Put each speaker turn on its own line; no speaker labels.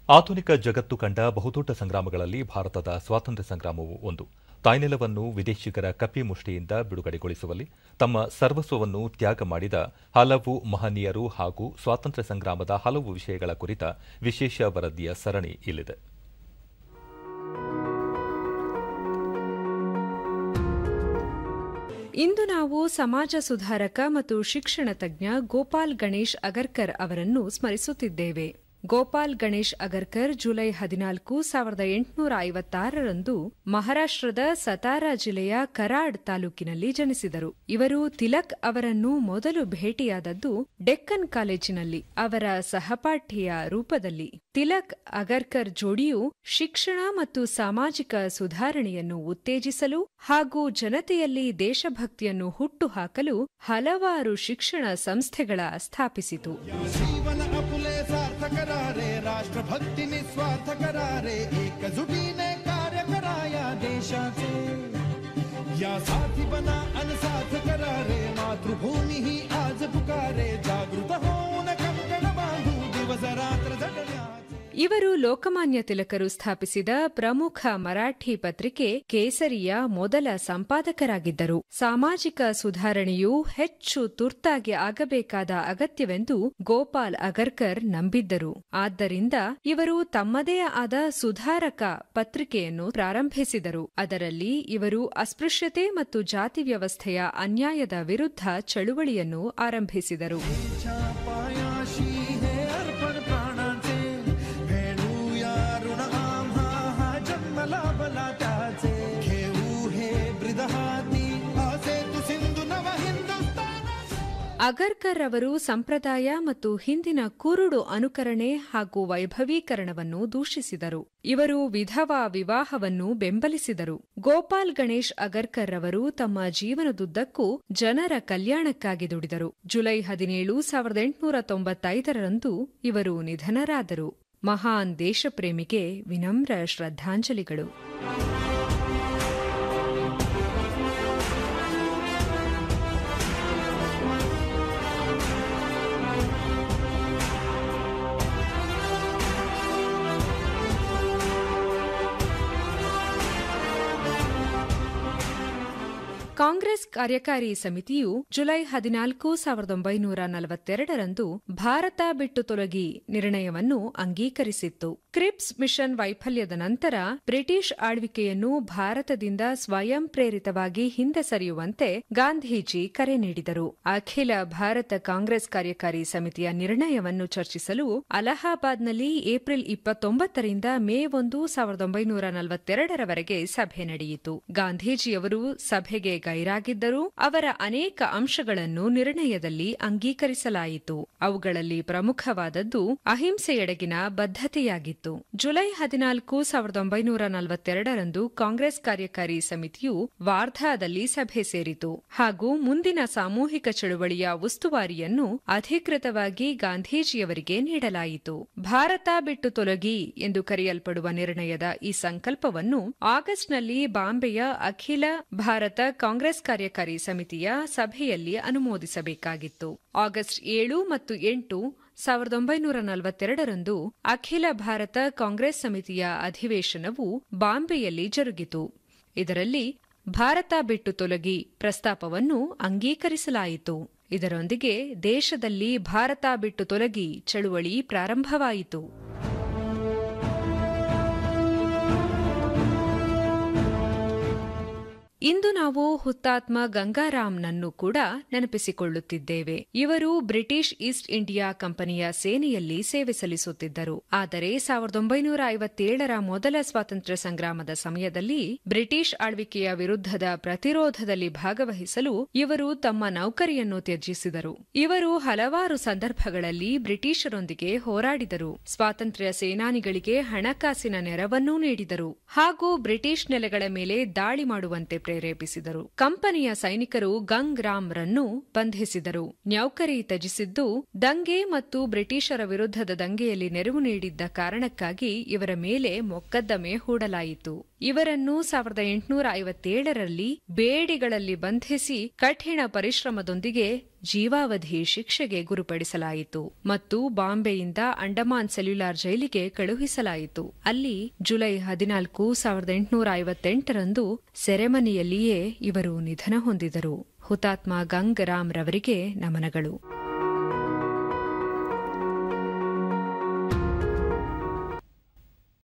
ಆಧುನಿಕ ಜಗತ್ತು ಕಂಡ ಬಹುದೊಡ್ಡ ಸಂಗ್ರಾಮಗಳಲ್ಲಿ ಭಾರತದ ಸ್ವಾತಂತ್ರ್ಯ ಸಂಗ್ರಾಮವು ಒಂದು ತಾಯ್ನೆಲವನ್ನು ವಿದೇಶಿಗರ ಕಪಿಮುಷ್ಟಿಯಿಂದ ಬಿಡುಗಡೆಗೊಳಿಸುವಲ್ಲಿ ತಮ್ಮ ಸರ್ವಸ್ವವನ್ನು ತ್ಯಾಗ ಮಾಡಿದ ಹಲವು ಮಹನೀಯರು ಹಾಗೂ ಸ್ವಾತಂತ್ರ್ಯ ಸಂಗ್ರಾಮದ ಹಲವು ವಿಷಯಗಳ ಕುರಿತ ವಿಶೇಷ ವರದಿಯ ಸರಣಿ ಇಲ್ಲಿದೆ
ಇಂದು ನಾವು ಸಮಾಜ ಸುಧಾರಕ ಮತ್ತು ಶಿಕ್ಷಣ ತಜ್ಞ ಗೋಪಾಲ್ ಗಣೇಶ್ ಅಗರ್ಕರ್ ಅವರನ್ನು ಸ್ಮರಿಸುತ್ತಿದ್ದೇವೆ ಗೋಪಾಲ್ ಗಣೇಶ್ ಅಗರ್ಕರ್ ಜುಲೈ ಹದಿನಾಲ್ಕು ಸಾವಿರದ ಎಂಟುನೂರ ಐವತ್ತಾರರಂದು ಮಹಾರಾಷ್ಟ್ರದ ಸತಾರಾ ಜಿಲ್ಲೆಯ ಕರಾಡ್ ತಾಲೂಕಿನಲ್ಲಿ ಜನಿಸಿದರು ಇವರು ತಿಲಕ್ ಅವರನ್ನು ಮೊದಲು ಭೇಟಿಯಾದದ್ದು ಡೆಕ್ಕನ್ ಕಾಲೇಜಿನಲ್ಲಿ ಅವರ ಸಹಪಾಠಿಯ ರೂಪದಲ್ಲಿ ತಿಲಕ್ ಅಗರ್ಕರ್ ಜೋಡಿಯು ಶಿಕ್ಷಣ ಮತ್ತು ಸಾಮಾಜಿಕ ಸುಧಾರಣೆಯನ್ನು ಉತ್ತೇಜಿಸಲು ಹಾಗೂ ಜನತೆಯಲ್ಲಿ ದೇಶಭಕ್ತಿಯನ್ನು ಹುಟ್ಟುಹಾಕಲು ಹಲವಾರು ಶಿಕ್ಷಣ ಸಂಸ್ಥೆಗಳ ಸ್ಥಾಪಿಸಿತು
जीवन अपुले सार्थ करारे राष्ट्रभक्ती निस्वार्थ करारे एकजुटीने कार्य कराया देशाचे या साथी बना अनसाथ करारे मातृभूमी ही आज पुकारे जागृत होऊन कंकण बांधू दिवस रात्र झटण्याचे
ಇವರು ಲೋಕಮಾನ್ಯ ತಿಲಕರು ಸ್ಥಾಪಿಸಿದ ಪ್ರಮುಖ ಮರಾಠಿ ಪತ್ರಿಕೆ ಕೇಸರಿಯ ಮೊದಲ ಸಂಪಾದಕರಾಗಿದ್ದರು ಸಾಮಾಜಿಕ ಸುಧಾರಣೆಯು ಹೆಚ್ಚು ತುರ್ತಾಗಿ ಆಗಬೇಕಾದ ಅಗತ್ಯವೆಂದು ಗೋಪಾಲ್ ಅಗರ್ಕರ್ ನಂಬಿದ್ದರು ಆದ್ದರಿಂದ ಇವರು ತಮ್ಮದೇ ಆದ ಸುಧಾರಕ ಪತ್ರಿಕೆಯನ್ನು ಪ್ರಾರಂಭಿಸಿದರು ಅದರಲ್ಲಿ ಇವರು ಅಸ್ಪೃಶ್ಯತೆ ಮತ್ತು ಜಾತಿ ವ್ಯವಸ್ಥೆಯ ಅನ್ಯಾಯದ ವಿರುದ್ಧ ಚಳುವಳಿಯನ್ನು ಆರಂಭಿಸಿದರು
च्या पायाशी हे अर्पण प्राणाचे फेडूया ऋण आम्हा हा जन्म लाभला त्याचे घेऊ हे ब्रिदहाती असे तू सिंधू नव हिंदुस्तान
ಅಗರ್ಕರ್ ಅವರು ಸಂಪ್ರದಾಯ ಮತ್ತು ಹಿಂದಿನ ಕುರುಡು ಅನುಕರಣೆ ಹಾಗೂ ವೈಭವೀಕರಣವನ್ನು ದೂಷಿಸಿದರು ಇವರು ವಿಧವಾ ವಿವಾಹವನ್ನು ಬೆಂಬಲಿಸಿದರು ಗೋಪಾಲ್ ಗಣೇಶ್ ಅಗರ್ಕರ್ ಅವರು ತಮ್ಮ ಜೀವನದುದ್ದಕ್ಕೂ ಜನರ ಕಲ್ಯಾಣಕ್ಕಾಗಿ ದುಡಿದರು ಜುಲೈ ಹದಿನೇಳು ಸಾವಿರದ ಎಂಟುನೂರ ತೊಂಬತ್ತೈದರಂದು ಇವರು ನಿಧನರಾದರು ಮಹಾನ್ ದೇಶಪ್ರೇಮಿಗೆ ವಿನಮ್ರ ಶ್ರದ್ಧಾಂಜಲಿಗಳು ಕಾಂಗ್ರೆಸ್ ಕಾರ್ಯಕಾರಿ ಸಮಿತಿಯು ಜುಲೈ ಹದಿನಾಲ್ಕು ಸಾವಿರದ ಒಂಬೈನೂರ ನಲವತ್ತೆರಡರಂದು ಭಾರತ ಬಿಟ್ಟು ತೊಲಗಿ ನಿರ್ಣಯವನ್ನು ಅಂಗೀಕರಿಸಿತ್ತು ಕ್ರಿಪ್ಸ್ ಮಿಷನ್ ವೈಫಲ್ಯದ ನಂತರ ಬ್ರಿಟಿಷ್ ಆಳ್ವಿಕೆಯನ್ನು ಭಾರತದಿಂದ ಸ್ವಯಂ ಪ್ರೇರಿತವಾಗಿ ಹಿಂದೆ ಸರಿಯುವಂತೆ ಗಾಂಧೀಜಿ ಕರೆ ನೀಡಿದರು ಅಖಿಲ ಭಾರತ ಕಾಂಗ್ರೆಸ್ ಕಾರ್ಯಕಾರಿ ಸಮಿತಿಯ ನಿರ್ಣಯವನ್ನು ಚರ್ಚಿಸಲು ಅಲಹಾಬಾದ್ನಲ್ಲಿ ಏಪ್ರಿಲ್ ಇಪ್ಪತ್ತೊಂಬತ್ತರಿಂದ ಮೇ ಒಂದು ಸಾವಿರದ ಒಂಬೈನೂರ ನಲವತ್ತೆರಡರವರೆಗೆ ಸಭೆ ನಡೆಯಿತು ಗಾಂಧೀಜಿಯವರು ಸಭೆಗೆ ಗೈರಾಗಿದ್ದರೂ ಅವರ ಅನೇಕ ಅಂಶಗಳನ್ನು ನಿರ್ಣಯದಲ್ಲಿ ಅಂಗೀಕರಿಸಲಾಯಿತು ಅವುಗಳಲ್ಲಿ ಪ್ರಮುಖವಾದದ್ದು ಅಹಿಂಸೆಯೆಡೆಗಿನ ಬದ್ಧತೆಯಾಗಿತ್ತು ಜುಲೈ ಹದಿನಾಲ್ಕು ಸಾವಿರದ ಒಂಬೈನೂರ ನಲವತ್ತೆರಡರಂದು ಕಾಂಗ್ರೆಸ್ ಕಾರ್ಯಕಾರಿ ಸಮಿತಿಯು ವಾರ್ಧಾದಲ್ಲಿ ಸಭೆ ಸೇರಿತು ಹಾಗೂ ಮುಂದಿನ ಸಾಮೂಹಿಕ ಚಳುವಳಿಯ ಉಸ್ತುವಾರಿಯನ್ನು ಅಧಿಕೃತವಾಗಿ ಗಾಂಧೀಜಿಯವರಿಗೆ ನೀಡಲಾಯಿತು ಭಾರತ ಬಿಟ್ಟು ತೊಲಗಿ ಎಂದು ಕರೆಯಲ್ಪಡುವ ನಿರ್ಣಯದ ಈ ಸಂಕಲ್ಪವನ್ನು ಆಗಸ್ಟ್ನಲ್ಲಿ ಬಾಂಬೆಯ ಅಖಿಲ ಭಾರತ ಕಾಂಗ್ರೆಸ್ ಕಾರ್ಯಕಾರಿ ಸಮಿತಿಯ ಸಭೆಯಲ್ಲಿ ಅನುಮೋದಿಸಬೇಕಾಗಿತ್ತು ಆಗಸ್ಟ್ ಏಳು ಮತ್ತು ಎಂಟು ಸಾವಿರದ ಒಂಬೈನೂರ ನಲವತ್ತೆರಡರಂದು ಅಖಿಲ ಭಾರತ ಕಾಂಗ್ರೆಸ್ ಸಮಿತಿಯ ಅಧಿವೇಶನವು ಬಾಂಬೆಯಲ್ಲಿ ಜರುಗಿತು ಇದರಲ್ಲಿ ಭಾರತ ಬಿಟ್ಟು ತೊಲಗಿ ಪ್ರಸ್ತಾಪವನ್ನು ಅಂಗೀಕರಿಸಲಾಯಿತು ಇದರೊಂದಿಗೆ ದೇಶದಲ್ಲಿ ಭಾರತ ಬಿಟ್ಟು ತೊಲಗಿ ಚಳುವಳಿ ಪ್ರಾರಂಭವಾಯಿತು ಇಂದು ನಾವು ಹುತಾತ್ಮ ಗಂಗಾರಾಮ್ನನ್ನು ಕೂಡ ನೆನಪಿಸಿಕೊಳ್ಳುತ್ತಿದ್ದೇವೆ ಇವರು ಬ್ರಿಟಿಷ್ ಈಸ್ಟ್ ಇಂಡಿಯಾ ಕಂಪನಿಯ ಸೇನೆಯಲ್ಲಿ ಸೇವೆ ಸಲ್ಲಿಸುತ್ತಿದ್ದರು ಆದರೆ ಸಾವಿರದ ಒಂಬೈನೂರ ಐವತ್ತೇಳರ ಮೊದಲ ಸ್ವಾತಂತ್ರ್ಯ ಸಂಗ್ರಾಮದ ಸಮಯದಲ್ಲಿ ಬ್ರಿಟಿಷ್ ಆಳ್ವಿಕೆಯ ವಿರುದ್ಧದ ಪ್ರತಿರೋಧದಲ್ಲಿ ಭಾಗವಹಿಸಲು ಇವರು ತಮ್ಮ ನೌಕರಿಯನ್ನು ತ್ಯಜಿಸಿದರು ಇವರು ಹಲವಾರು ಸಂದರ್ಭಗಳಲ್ಲಿ ಬ್ರಿಟಿಷರೊಂದಿಗೆ ಹೋರಾಡಿದರು ಸ್ವಾತಂತ್ರ್ಯ ಸೇನಾನಿಗಳಿಗೆ ಹಣಕಾಸಿನ ನೆರವನ್ನೂ ನೀಡಿದರು ಹಾಗೂ ಬ್ರಿಟಿಷ್ ನೆಲೆಗಳ ಮೇಲೆ ದಾಳಿ ಮಾಡುವಂತೆ ಪ್ರೇರೇಪಿಸಿದರು ಕಂಪನಿಯ ಸೈನಿಕರು ಗಂಗ್ ರಾಮ್ರನ್ನು ಬಂಧಿಸಿದರು ನೌಕರಿ ತ್ಯಜಿಸಿದ್ದು ದಂಗೆ ಮತ್ತು ಬ್ರಿಟಿಷರ ವಿರುದ್ಧದ ದಂಗೆಯಲ್ಲಿ ನೆರವು ನೀಡಿದ್ದ ಕಾರಣಕ್ಕಾಗಿ ಇವರ ಮೇಲೆ ಮೊಕದ್ದಮೆ ಹೂಡಲಾಯಿತು ಇವರನ್ನು ಸಾವಿರದ ಎಂಟುನೂರ ಐವತ್ತೇಳರಲ್ಲಿ ಬೇಡಿಗಳಲ್ಲಿ ಬಂಧಿಸಿ ಕಠಿಣ ಪರಿಶ್ರಮದೊಂದಿಗೆ ಜೀವಾವಧಿ ಶಿಕ್ಷೆಗೆ ಗುರುಪಡಿಸಲಾಯಿತು ಮತ್ತು ಬಾಂಬೆಯಿಂದ ಅಂಡಮಾನ್ ಸೆಲ್ಯುಲಾರ್ ಜೈಲಿಗೆ ಕಳುಹಿಸಲಾಯಿತು ಅಲ್ಲಿ ಜುಲೈ ಹದಿನಾಲ್ಕು ಸಾವಿರದ ಎಂಟುನೂರ ಐವತ್ತೆಂಟರಂದು ಸೆರೆಮನಿಯಲ್ಲಿಯೇ ಇವರು ನಿಧನ ಹೊಂದಿದರು ಹುತಾತ್ಮ ಗಂಗ್ ರಾಮ್ ರವರಿಗೆ ನಮನಗಳು